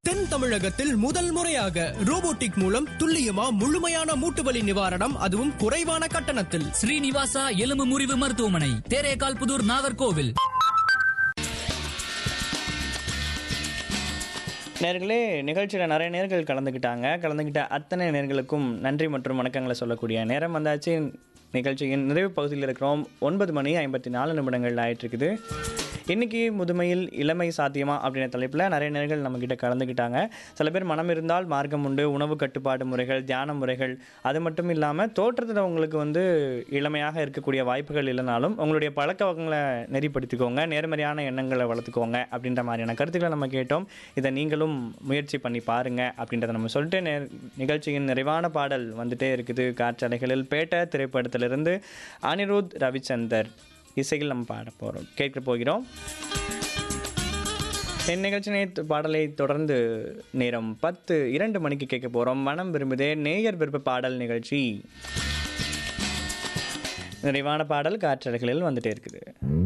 தென் தமிழகத்தில் முதல் முறையாக ரோபோட்டிக் மூலம் துல்லியமா முழுமையான மூட்டுவலி நிவாரணம் அதுவும் குறைவான கட்டணத்தில் ஸ்ரீனிவாசா எலும்பு முறிவு மருத்துவமனை தேரேகால் புதூர் நாகர்கோவில் நேர்களே நிகழ்ச்சியில் நிறைய நேர்கள் கலந்துக்கிட்டாங்க கலந்துக்கிட்ட அத்தனை நேர்களுக்கும் நன்றி மற்றும் வணக்கங்களை சொல்லக்கூடிய நேரம் வந்தாச்சு நிகழ்ச்சியின் நிறைவு பகுதியில் இருக்கிறோம் ஒன்பது மணி ஐம்பத்தி நாலு நிமிடங்கள் ஆயிட்டு இருக்குது இன்னைக்கு முதுமையில் இளமை சாத்தியமா அப்படின்ற தலைப்பில் நிறைய நேர்கள் நம்மக்கிட்ட கலந்துக்கிட்டாங்க சில பேர் மனம் இருந்தால் மார்க்கம் உண்டு உணவு கட்டுப்பாடு முறைகள் தியான முறைகள் அது மட்டும் இல்லாமல் தோற்றத்தில் உங்களுக்கு வந்து இளமையாக இருக்கக்கூடிய வாய்ப்புகள் இல்லைனாலும் உங்களுடைய பழக்க வழக்கங்களை நெறிப்படுத்திக்கோங்க நேர்மறையான எண்ணங்களை வளர்த்துக்கோங்க அப்படின்ற மாதிரியான கருத்துக்களை நம்ம கேட்டோம் இதை நீங்களும் முயற்சி பண்ணி பாருங்க அப்படின்றத நம்ம சொல்லிட்டு நே- நிகழ்ச்சியின் நிறைவான பாடல் வந்துட்டே இருக்குது காற்றலைகளில் பேட்ட திரைப்படத்திலிருந்து அனிருத் ரவிச்சந்தர் இசையில் நம்ம பாட போகிறோம் கேட்க போகிறோம் என் நிகழ்ச்சி நேத்து பாடலை தொடர்ந்து நேரம் பத்து இரண்டு மணிக்கு கேட்க போகிறோம் மனம் விரும்புதே நேயர் விருப்ப பாடல் நிகழ்ச்சி நிறைவான பாடல் காற்றலைகளில் வந்துட்டே இருக்குது